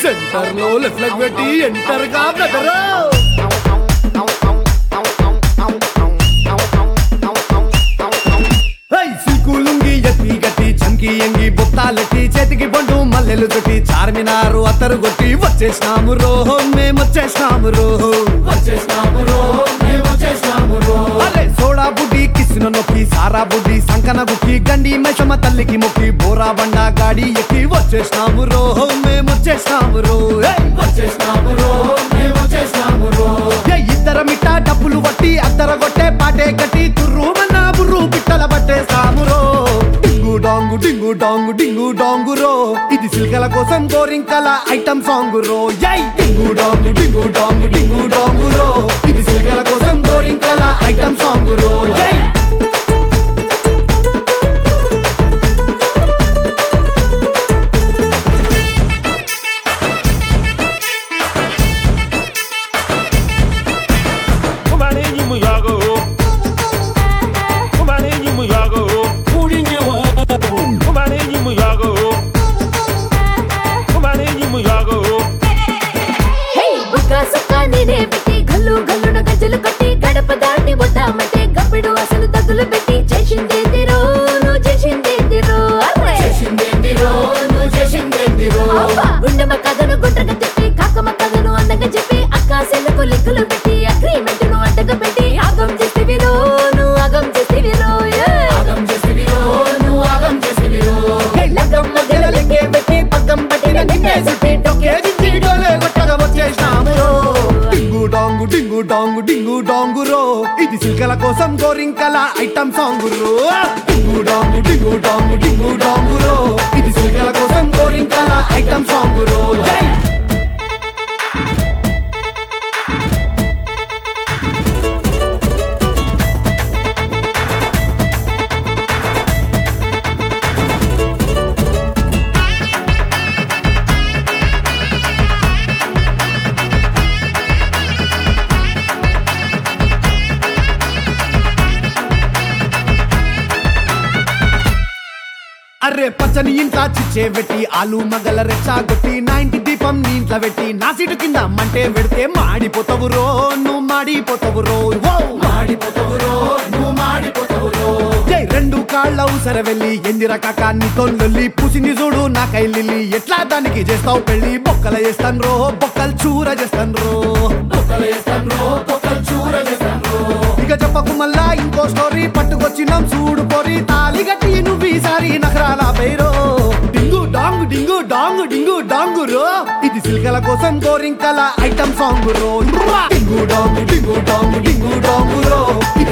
Centre లో left leg పెట్టి enter గా బ్రదర్ సిల్కు లుంగి ఎత్తి గట్టి చంకి ఎంగి బొత్తాలెట్టి చేతికి బండు మల్లెలు తొట్టి చార్మినారు అత్తరు కొట్టి వచ్చేసినాము రో మేము వచ్చేసినాము రో వచ్చేసినాము రో మేము వచ్చేసినాము రో అరే సోడా బుడ్డి కిసిన నొక్కి సారా బుడ్డి సంకన గుక్కి గండి మైసమ్మ తల్లికి మొక్కి బోరా బండ గాడి ఎక్కి వచ్చేసినాము రో మేము వచ్చేసినాము రో ఏయ్! వచ్చేసినాము రో మేము వచ్చేసినాము రో ఏ ఇద్దరమిట్ట డబ్బులు వట్టి అద్దర కొట్టే పాటే కట్టి తుర్రు మన్నా బుర్రు పిట్టల పట్టేస్తాము రో డింగు డాంగు డింగు డాంగు డింగు డాంగు రో ఇది సిల్కల కోసం గోరింకల ఐటమ్ సాంగ్ రో జై డింగు డాంగు డింగు డాంగు డింగు డాంగు రో ఇది సిల్కల కోసం గోరింకల ఐటమ్ సాంగ్ రో జై Kumaninyi muyago Kumaninyi muyago Kumaninyi muyago Kumaninyi muyago హే బుక్క సుక్క నేనే పెట్టి గల్లు గల్లున గజ్జలు కట్టి గడప దాటి వద్దామంటే గబ్బిడు అసలు దగ్గులు పెట్టి చేసిందేందిరో నువ్వు చేసిందేందిరో అర్రే అబ్బా, గుండెమ్మ కథను గుండ్రగ చెప్పి కాకమ్మ కథను అందంగా చెప్పి అక్క సెల్లకు లెక్కలు పెట్టి అగ్రిమెంట్ ను అడ్డగా పెట్టి ఆగం చేస్తేవిరో నువ్వు ఆగం చేస్తేవిరో లగ్గం మధ్యలో లెక్కే పెట్టి పక్కం పట్టిన నిన్నే చుట్టి టొక్కే దించి డోలే కొట్టగా వచ్చేసినాము రో. డింగు డాంగు డింగు డాంగు డింగు డాంగు రో ఇది సిల్కల కోసం గోరింకల ఐటమ్ సాంగ్ రో డింగు డాంగు డింగు డాంగు డింగు డాంగు రో ఇది సిల్కల కోసం గోరింకల ఐటమ్ సాంగ్ రో జై అరే పచ్చని ఇంట్లో చిచ్చే పెట్టి ఆలు మగల రెచ్చాగొట్టి నా ఇంటి దీపం నీ ఇంట్లో పెట్టి నా సీటు కింద మంటే పెడితే మాడిపోతావు రో నువ్వు మాడిపోతావు రో ఓ! మాడిపోతావు రో నువ్వు మాడిపోతావు రో జై రెండు కాళ్ళ ఉసర వెళ్ళి ఎందిర కాక నీ తొల్లొల్లి పుసిని చూడు నా కైలిల్లి ఎట్లా దానికి చేస్తావు పెళ్ళి బొక్కల చేస్తాను రో బొక్కలు చూర చేస్తాను రో బొక్కల చేస్తాను రో బొక్కలు చూర చేస్తాను రో ఇక చెప్పకు మళ్ళా ఇంకో స్టోరీ పట్టుకొచ్చినాం చూడు పొరి తాలి గట్టి నువ్వు ఈసారి నగరాల పేరో డింగు డాంగు డింగు డాంగు డింగు డాంగు రో ఇది సిల్కల కోసం గోరింకల ఐటమ్ సాంగ్ రో డింగు డాంగు డింగు డాంగు డింగు డాంగు రో